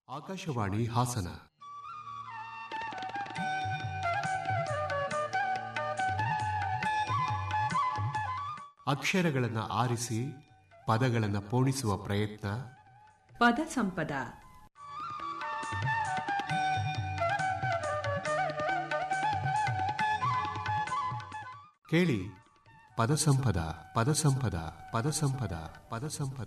ಆಕಾಶವಾಣಿ ಹಾಸನ ಅಕ್ಷರಗಳನ್ನು ಆರಿಸಿ ಪದಗಳನ್ನು ಪೋಣಿಸುವ ಪ್ರಯತ್ನ ಪದ ಸಂಪದ ಕೇಳಿ ಪದಸಂಪದ ಪದಸಂಪದ ಪದಸಂಪದ ಪದಸಂಪದ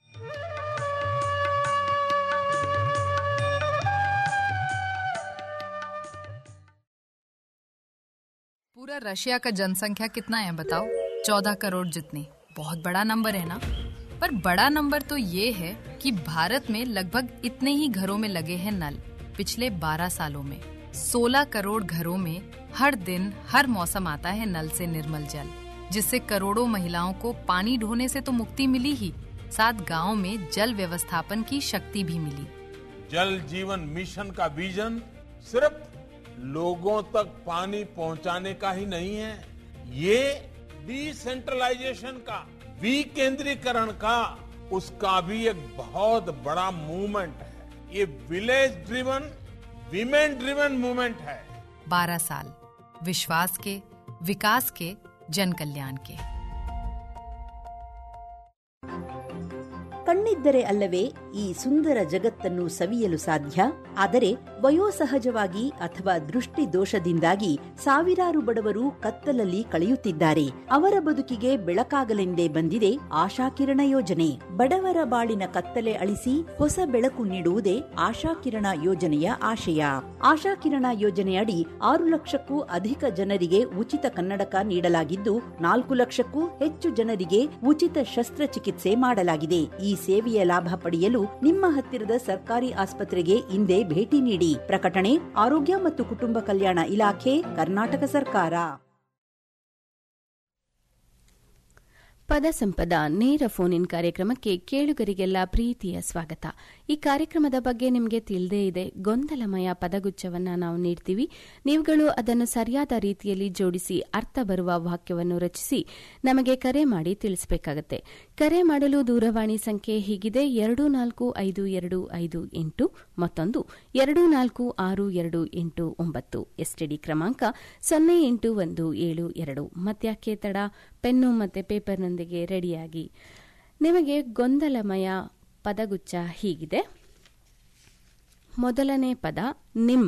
पूरा रशिया का जनसंख्या कितना है बताओ चौदह करोड़ जितनी बहुत बड़ा नंबर है ना पर बड़ा नंबर तो ये है कि भारत में लगभग इतने ही घरों में लगे हैं नल पिछले 12 सालों में 16 करोड़ घरों में हर दिन हर मौसम आता है नल से निर्मल जल जिससे करोड़ों महिलाओं को पानी ढोने से तो मुक्ति मिली ही साथ गांव में जल व्यवस्थापन की शक्ति भी मिली जल जीवन मिशन का विजन सिर्फ लोगों तक पानी पहुंचाने का ही नहीं है ये डिसेंट्रलाइजेशन का विकेंद्रीकरण का उसका भी एक बहुत बड़ा मूवमेंट है ये village driven women driven movement है 12 साल विश्वास के विकास के जन कल्याण के ಕಣ್ಣಿದ್ದರೆ ಅಲ್ಲವೇ ಈ ಸುಂದರ ಜಗತ್ತನ್ನು ಸವಿಯಲು ಸಾಧ್ಯ ಆದರೆ ವಯೋಸಹಜವಾಗಿ ಅಥವಾ ದೃಷ್ಟಿ ದೋಷದಿಂದಾಗಿ ಸಾವಿರಾರು ಬಡವರು ಕತ್ತಲಲ್ಲಿ ಕಳೆಯುತ್ತಿದ್ದಾರೆ ಅವರ ಬದುಕಿಗೆ ಬೆಳಕಾಗಲೆಂದೇ ಬಂದಿದೆ ಆಶಾಕಿರಣ ಯೋಜನೆ ಬಡವರ ಬಾಳಿನ ಕತ್ತಲೆ ಅಳಿಸಿ ಹೊಸ ಬೆಳಕು ನೀಡುವುದೇ ಆಶಾಕಿರಣ ಯೋಜನೆಯ ಆಶಯ ಆಶಾಕಿರಣ ಯೋಜನೆಯಡಿ ಆರು ಲಕ್ಷಕ್ಕೂ ಅಧಿಕ ಜನರಿಗೆ ಉಚಿತ ಕನ್ನಡಕ ನೀಡಲಾಗಿದ್ದು ನಾಲ್ಕು ಲಕ್ಷಕ್ಕೂ ಹೆಚ್ಚು ಜನರಿಗೆ ಉಚಿತ ಶಸ್ತ್ರಚಿಕಿತ್ಸೆ ಮಾಡಲಾಗಿದೆ ಈ ಸೇವೆಯ ಲಾಭ ಪಡೆಯಲು ನಿಮ್ಮ ಹತ್ತಿರದ ಸರ್ಕಾರಿ ಆಸ್ಪತ್ರೆಗೆ ಇಂದೇ ಭೇಟಿ ನೀಡಿ ಪ್ರಕಟಣೆ ಆರೋಗ್ಯ ಮತ್ತು ಕುಟುಂಬ ಕಲ್ಯಾಣ ಇಲಾಖೆ ಕರ್ನಾಟಕ ಸರ್ಕಾರ ಪದ ಸಂಪದ ನೇರ ಫೋನ್ ಇನ್ ಕಾರ್ಯಕ್ರಮಕ್ಕೆ ಕೇಳುಗರಿಗೆಲ್ಲ ಪ್ರೀತಿಯ ಸ್ವಾಗತ ಈ ಕಾರ್ಯಕ್ರಮದ ಬಗ್ಗೆ ನಿಮಗೆ ತಿಳಿದೇ ಇದೆ ಗೊಂದಲಮಯ ಪದಗುಚ್ಛವನ್ನ ನಾವು ನೀಡ್ತೀವಿ ನೀವುಗಳು ಅದನ್ನು ಸರಿಯಾದ ರೀತಿಯಲ್ಲಿ ಜೋಡಿಸಿ ಅರ್ಥ ಬರುವ ವಾಕ್ಯವನ್ನು ರಚಿಸಿ ನಮಗೆ ಕರೆ ಮಾಡಿ ತಿಳಿಸಬೇಕಾಗತ್ತೆ ಕರೆ ಮಾಡಲು ದೂರವಾಣಿ ಸಂಖ್ಯೆ ಹೀಗಿದೆ ಎರಡು ನಾಲ್ಕು ಐದು ಎರಡು ಐದು ಎಂಟು ಮತ್ತೊಂದು ಎರಡು ನಾಲ್ಕು ಆರು ಎರಡು ಎಂಟು ಒಂಬತ್ತು ಎಸ್ಟಿಡಿ ಕ್ರಮಾಂಕ ಸೊನ್ನೆ ಎಂಟು ಒಂದು ಏಳು ಎರಡು ಮತ್ಯಾಕೆ ತಡ ಪೆನ್ನು ಮತ್ತು ಪೇಪರ್ನೊಂದಿಗೆ ರೆಡಿಯಾಗಿ ನಿಮಗೆ ಗೊಂದಲಮಯ ಪದಗುಚ್ಛ ಹೀಗಿದೆ ಮೊದಲನೇ ಪದ ನಿಮ್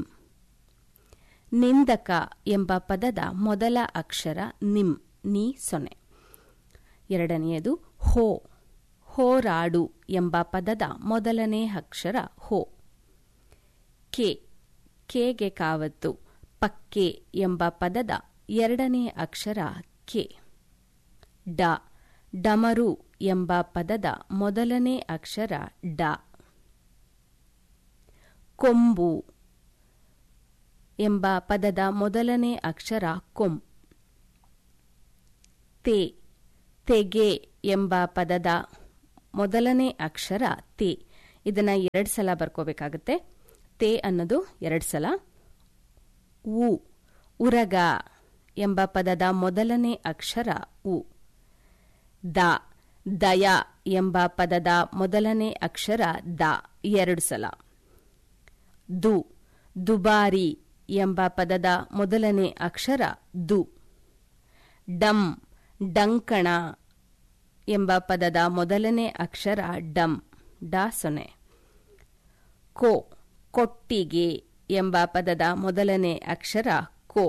ನಿಂದಕ ಎಂಬ ಪದದ ಮೊದಲ ಅಕ್ಷರ ನಿಮ್ ನೀ ಸೊನೆ ಎರಡನೆಯದು ಹೋ ಹೋರಾಡು ಎಂಬ ಪದದ ಮೊದಲನೇ ಅಕ್ಷರ ಹೋ ಕೆ ಕೆಗೆ ಕಾವತ್ತು ಪಕ್ಕೆ ಎಂಬ ಪದದ ಎರಡನೇ ಅಕ್ಷರ ಕೆ ಡ ಡಮರು ಎಂಬ ಪದದ ಮೊದಲನೇ ಅಕ್ಷರ ಡ ಕೊಂಬು ಎಂಬ ಪದದ ಮೊದಲನೇ ಅಕ್ಷರ ಕೊಂ ತೆ ತೆಗೆ ಎಂಬ ಪದದ ಮೊದಲನೇ ಅಕ್ಷರ ತೆ ಇದನ್ನ ಎರಡು ಸಲ ಬರ್ಕೋಬೇಕಾಗತ್ತೆ ತೆ ಅನ್ನೋದು ಎರಡು ಸಲ ಉ ಉರಗ ಎಂಬ ಪದದ ಮೊದಲನೇ ಅಕ್ಷರ ಉ ದ ದಯ ಎಂಬ ಪದದ ಮೊದಲನೇ ಅಕ್ಷರ ದ ಎರಡು ಸಲ ದು ದುಬಾರಿ ಎಂಬ ಪದದ ಮೊದಲನೇ ಅಕ್ಷರ ದು ಡಂ ಡಂಕಣ ಎಂಬ ಪದದ ಮೊದಲನೇ ಅಕ್ಷರ ಡಂ ಡ ಸೊನೆ ಕೋ ಕೊಟ್ಟಿಗೆ ಎಂಬ ಪದದ ಮೊದಲನೇ ಅಕ್ಷರ ಕೋ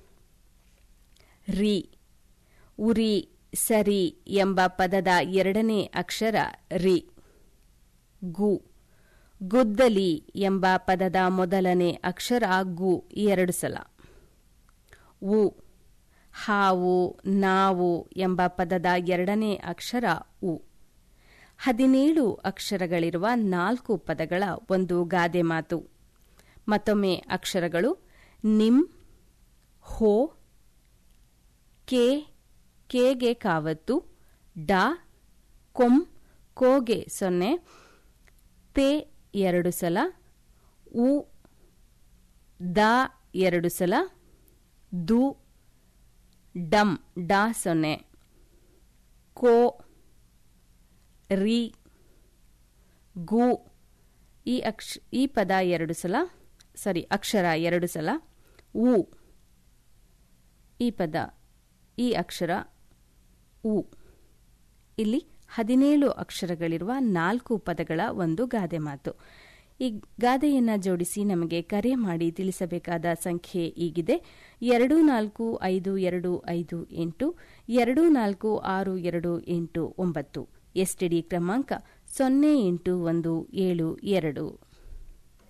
ರಿ ಉರಿ ಸರಿ ಎಂಬ ಪದದ ಎರಡನೇ ಅಕ್ಷರ ರಿ ಗು ಗುದ್ದಲಿ ಎಂಬ ಪದದ ಮೊದಲನೇ ಅಕ್ಷರ ಗು ಎರಡು ಸಲ ಉ ಹಾವು ನಾವು ಎಂಬ ಪದದ ಎರಡನೇ ಅಕ್ಷರ ಉ ಹದಿನೇಳು ಅಕ್ಷರಗಳಿರುವ ನಾಲ್ಕು ಪದಗಳ ಒಂದು ಗಾದೆ ಮಾತು ಮತ್ತೊಮ್ಮೆ ಅಕ್ಷರಗಳು ನಿಮ್ ಹೋ ಕೆ ಕೆಗೆ ಕಾವತ್ತು ಡ ಕೊಂ ಕೋಗೆ ಸೊನ್ನೆ ತೆ ಎರಡು ಸಲ ಉ ದ ಎರಡು ಸಲ ದು ಡಂ ಡ ಸೊನ್ನೆ ಕೋ ರಿ ಗು ಈ ಅಕ್ಷ ಈ ಪದ ಎರಡು ಸಲ ಸಾರಿ ಅಕ್ಷರ ಎರಡು ಸಲ ಉ ಈ ಪದ ಈ ಅಕ್ಷರ ಉ ಇಲ್ಲಿ ಹದಿನೇಳು ಅಕ್ಷರಗಳಿರುವ ನಾಲ್ಕು ಪದಗಳ ಒಂದು ಗಾದೆ ಮಾತು ಈ ಗಾದೆಯನ್ನ ಜೋಡಿಸಿ ನಮಗೆ ಕರೆ ಮಾಡಿ ತಿಳಿಸಬೇಕಾದ ಸಂಖ್ಯೆ ಈಗಿದೆ ಎರಡು ನಾಲ್ಕು ಐದು ಎರಡು ಐದು ಎಂಟು ಎರಡು ನಾಲ್ಕು ಆರು ಎರಡು ಎಂಟು ಒಂಬತ್ತು ಎಸ್ಟಿಡಿ ಕ್ರಮಾಂಕ ಸೊನ್ನೆ ಎಂಟು ಒಂದು ಏಳು ಎರಡು